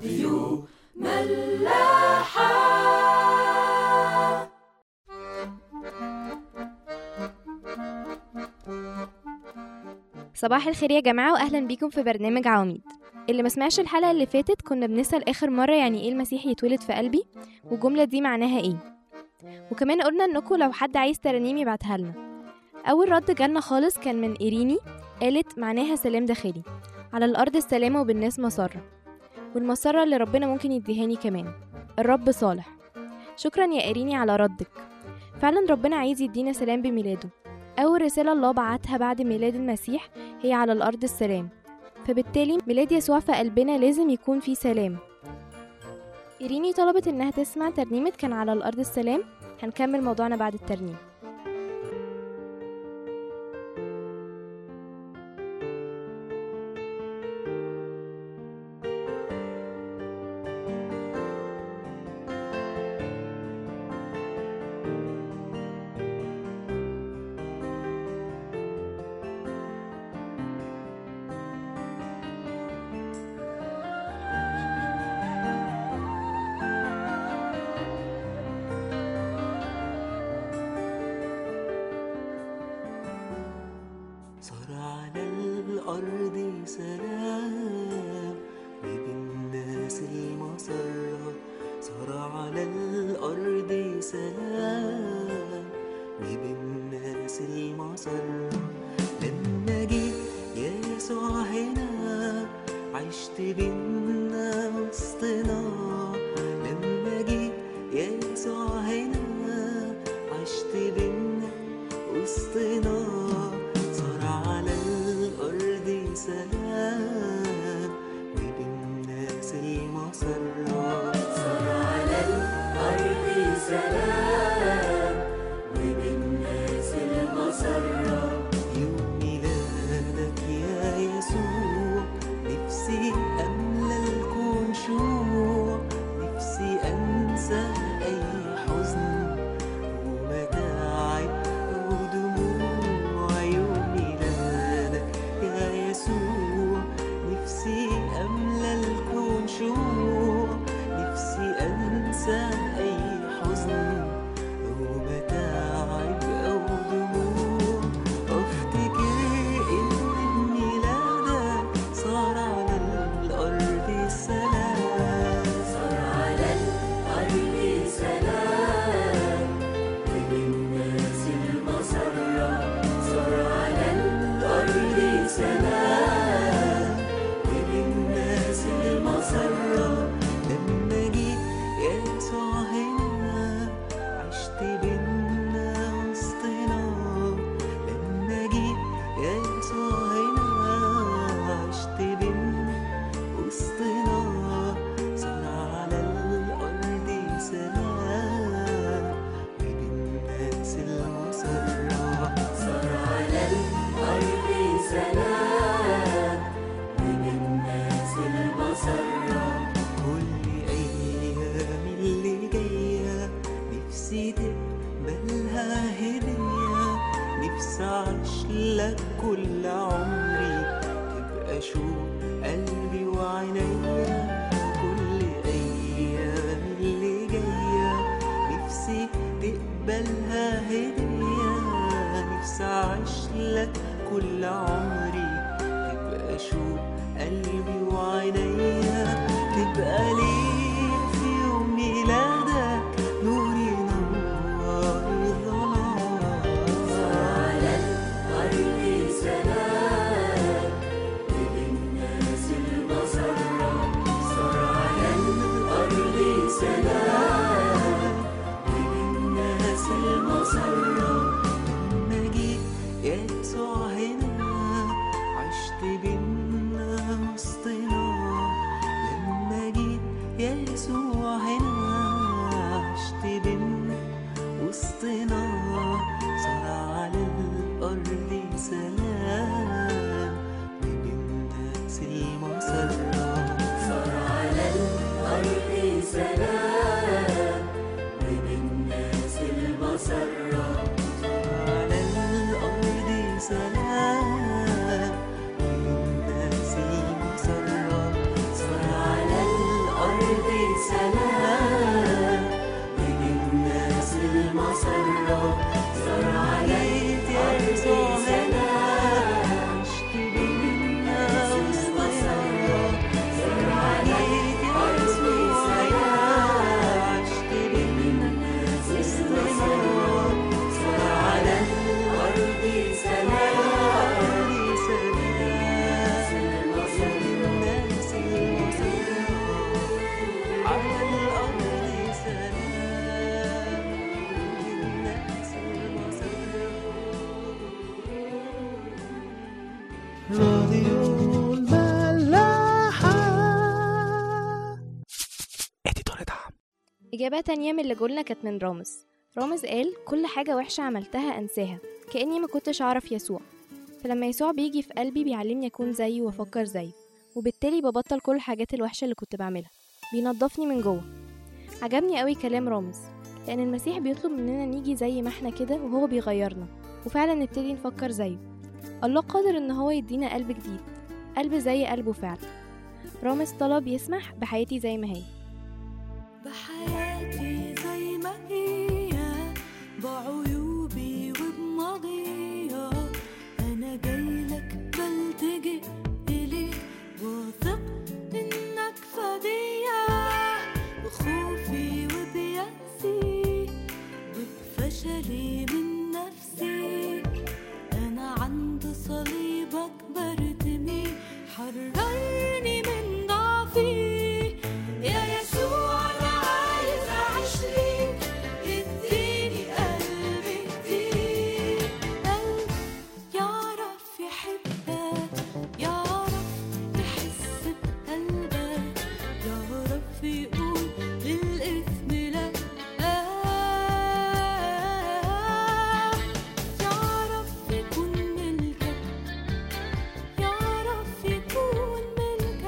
راديو ملاحة صباح الخير يا جماعة وأهلا بيكم في برنامج عواميد اللي ما سمعش الحلقة اللي فاتت كنا بنسأل آخر مرة يعني إيه المسيح يتولد في قلبي والجملة دي معناها إيه وكمان قلنا إنكم لو حد عايز ترانيم يبعتها لنا أول رد جالنا خالص كان من إيريني قالت معناها سلام داخلي على الأرض السلامة وبالناس مسرة والمسرة اللي ربنا ممكن يديهاني كمان الرب صالح شكرا يا إيريني على ردك فعلا ربنا عايز يدينا سلام بميلاده أول رسالة الله بعتها بعد ميلاد المسيح هي على الأرض السلام فبالتالي ميلاد يسوع في قلبنا لازم يكون فيه سلام إيريني طلبت إنها تسمع ترنيمة كان على الأرض السلام هنكمل موضوعنا بعد الترنيم صار على الأرض سلام وبالناس المسرة صار على الأرض سلام وبالناس المسرة لما جه يسوع هنا عشت بينا وسطنا لما جه يسوع هنا عشت بينا وسطنا صار على الأرض سلام وبالناس المسرة صار على الأرض سلام وبالناس المسرة يوم ميلادك يا يسوع نفسي أملى الكون شوق نفسي أنسى أي حزن ومتاعب ودموع يوم ميلادك يا يسوع نفسي أملى الكون شوق نفسي أنسى أي حزن ومتاعب أو دموع أفتكر إن ميلادك صار على الأرض سلام صار على الأرض سلام وبالناس المسرة صار على الأرض سلام وبالناس المسرة لما جه يسوع هنا عشت بينا وسطنا لما جه يسوع هنا عشت بينا وسطنا صار على الأرض سلام وبالناس المسرة صار على الأرض سلام وبالناس المسرة كل أيام اللي جاية نفسي تقبلها هدية نفسي أعيش لك كل عمري تبقى شوق قلبي وعينيا كل أيام اللي جاية نفسي تقبلها هدية نفسي أعيش لك كل عمري تبقى شوق قلبي وعينيا تبقى ليك في يوم ميلادك نور ينور الظلام على الأرض سلام وبالناس المسرة صار على الأرض سلام وبالناس المسرة لما جه يسوع هنا إجابة تانية من اللي جولنا كانت من رامز رامز قال كل حاجة وحشة عملتها أنساها كأني ما كنتش أعرف يسوع فلما يسوع بيجي في قلبي بيعلمني أكون زيه وأفكر زيه وبالتالي ببطل كل الحاجات الوحشة اللي كنت بعملها بينضفني من جوه عجبني قوي كلام رامز لأن المسيح بيطلب مننا نيجي زي ما احنا كده وهو بيغيرنا وفعلا نبتدي نفكر زيه الله قادر ان هو يدينا قلب جديد قلب زي قلبه فعلا رامز طلب يسمح بحياتي زي ما هي بحياتي زي ما هي بعيوبي وبماضيها أنا جايلك بلتجئ إليك واثق إنك فدية بخوفي وبيأسي وبفشلي من نفسي أنا عند صليبك برتمي حررني من ضعفي يا يسوع أنا عايز أعيش ليك اديني قلب جديد قلب يعرف يحبك يعرف يحس بقلبك يعرف يقول للإثم لا يعرف يكون ملكك يعرف يكون ملكك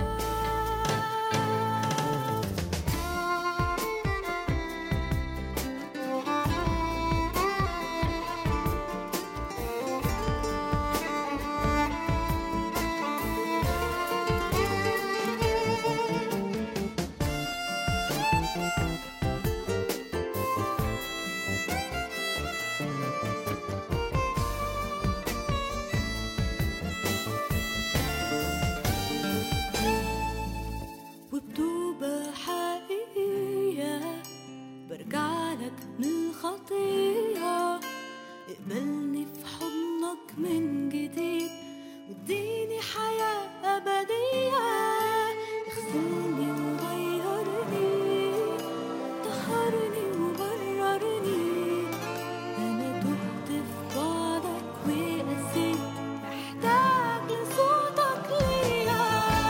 وبتوبة حقيقية برجع لك من الخطية اقبلني في حضنك من جديد واديني حياة أبدية اغسلني وغيرني طهرني وبررني أنا تهت في بعدك وقسيت محتاج لصوتك ليا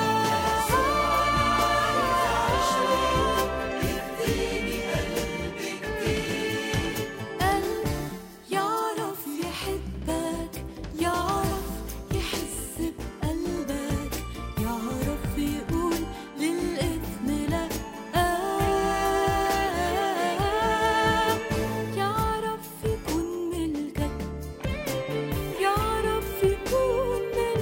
قلب يعرف يحبك يعرف يحس بقلبك يعرف يقول للإثم لا يعرف يكون ملكك يعرف يكون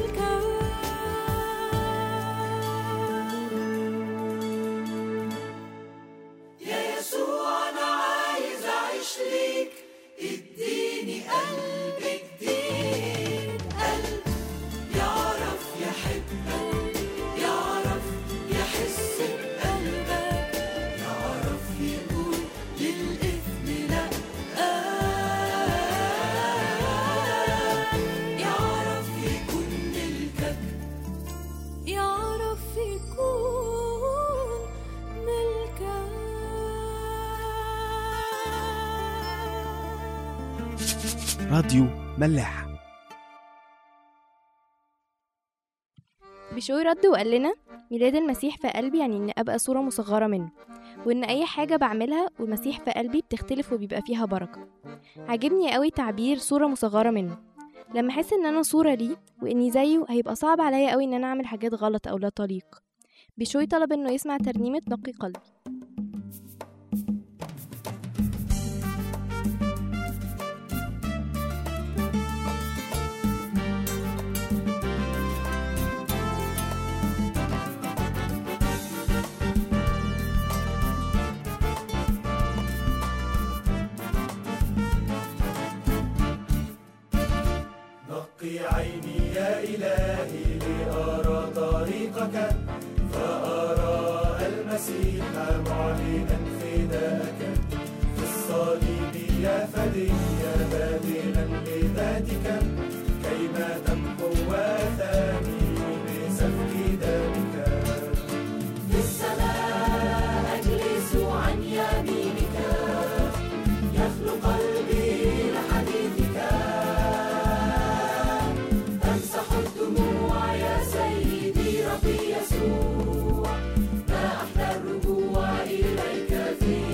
ملكك يا يسوع أنا عايز أعيش ليك اديني قلب جديد قلب يعرف يحبك يعرف يحس بقلبك يعرف يقول للإثم لا يعرف يكون ملكك يعرف يكون ملكك راديو ملاح بشوي رد وقال لنا ميلاد المسيح في قلبي يعني ان ابقى صورة مصغرة منه وان اي حاجة بعملها والمسيح في قلبي بتختلف وبيبقى فيها بركة عاجبني قوي تعبير صورة مصغرة منه لما احس ان انا صورة ليه واني زيه هيبقى صعب عليا قوي ان انا اعمل حاجات غلط او لا تليق بشوي طلب انه يسمع ترنيمة نقي قلبي نقي عيني يا إلهي لأرى طريقك فأرى المسيح معلنا فداءك في الصليب يا فدي باذلا لذاتك كيما تمحو آثامي بسفك دمك في السماء أجلس عن يمينك يخلو قلبي لحديثك تمسح الدموع يا سيدي ربي يسوع ما أحلى الرجوع إليك في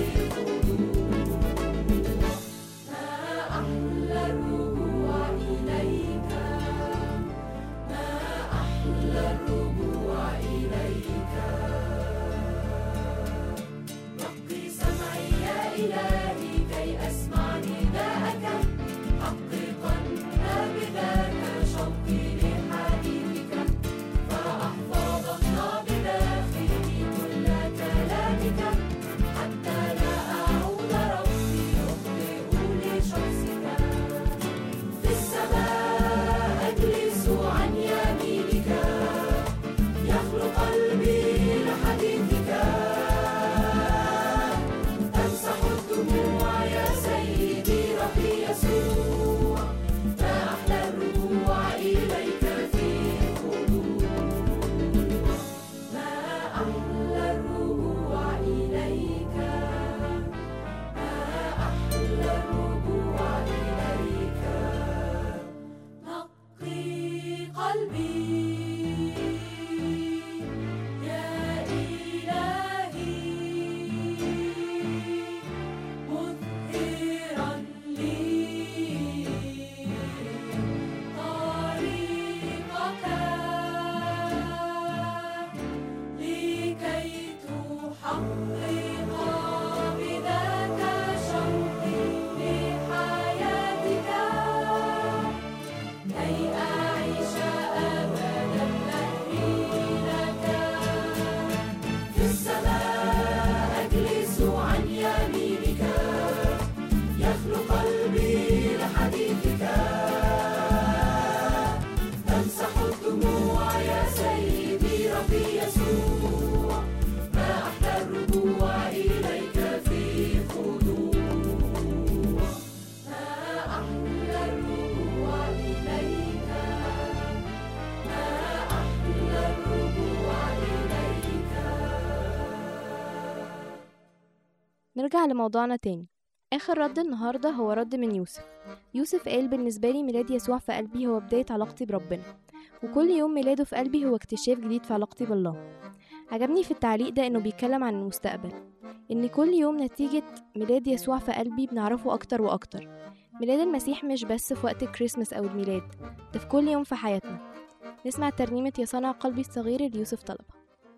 نرجع لموضوعنا تاني آخر رد النهاردة هو رد من يوسف يوسف قال بالنسبة لي ميلاد يسوع في قلبي هو بداية علاقتي بربنا وكل يوم ميلاده في قلبي هو اكتشاف جديد في علاقتي بالله عجبني في التعليق ده انه بيتكلم عن المستقبل ان كل يوم نتيجة ميلاد يسوع في قلبي بنعرفه اكتر واكتر ميلاد المسيح مش بس في وقت الكريسماس او الميلاد ده في كل يوم في حياتنا نسمع ترنيمة يا صانع قلبي الصغير اللي يوسف طلبها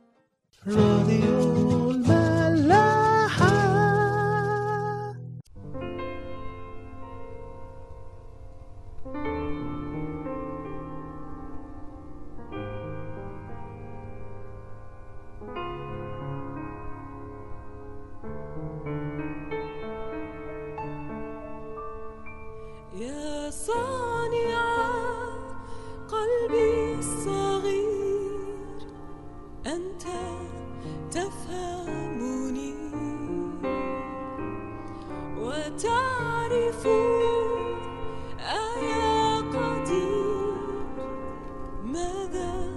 راديو الملاحة يا صانع قلبي الصغير أنت تفهمني وتعرف أيا قدير ماذا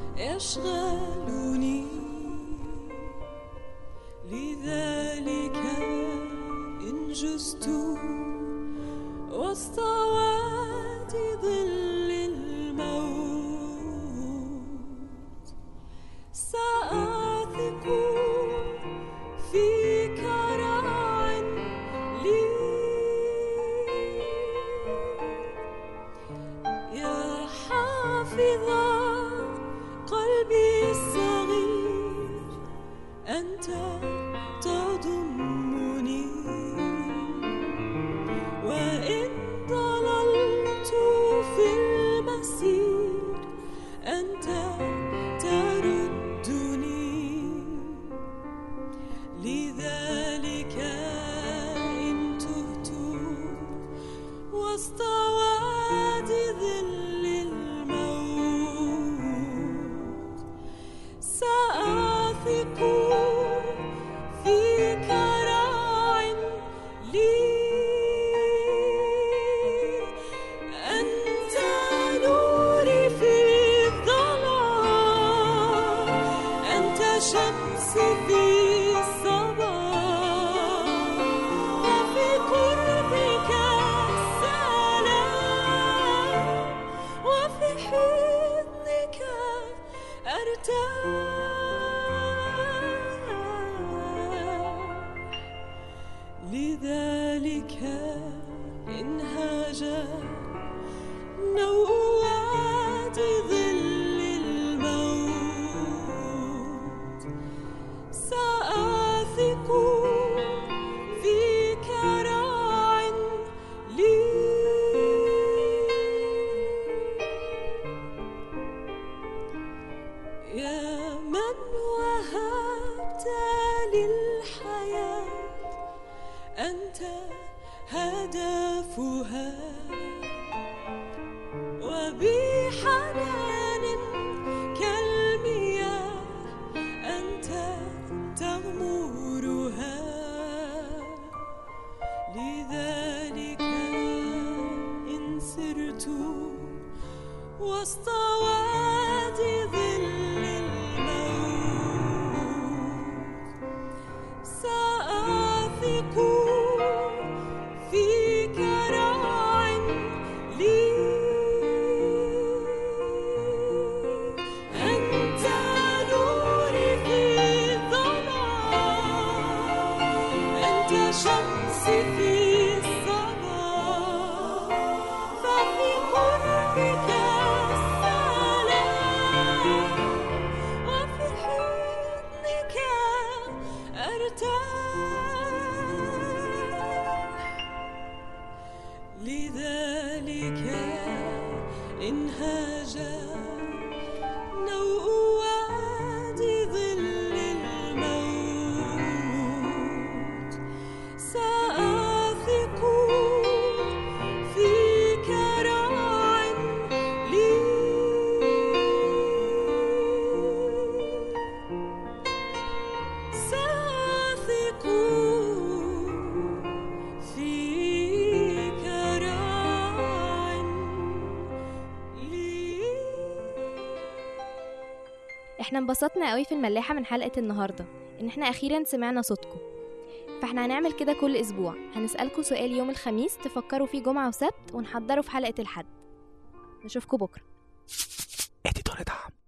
يشغلني لذلك إن جزت وسط وادي ظل الموت سآثق فيك راع لي يا حافظ قلبي الصغير أنت تضمني وإن ضللت في المسير أنت تردني لذلك إن تهت وسط وادي ظل الموت سآثق فيك راع لي أنت نوري في الظلام أنت شمسي في الصباح وفي قربك السلام وفي حضنك أرتاح لذلك انهاج نوء وادي ظل الموت سآثق فيك راع لي يا من وهبت للحياة أنت هدفها وبحنان كالمياه أنت تغمرها لذلك إن سرت وسط وادي ظل الموت سآثق فيك راع لي أنت نوري في الظلام أنت شمسي في الصباح ففي قربك السلام وفي حضنك أرتاح لذلك انهاج نوء وادي ظل الموت سآثق فيك راع لي سآثق فيك راع لي احنا انبسطنا قوي في الملاحة من حلقة النهاردة ان احنا اخيرا سمعنا صوتكم فاحنا هنعمل كده كل اسبوع هنسألكوا سؤال يوم الخميس تفكروا فيه جمعة وسبت ونحضره في حلقة الحد نشوفكوا بكرة اديتور دعم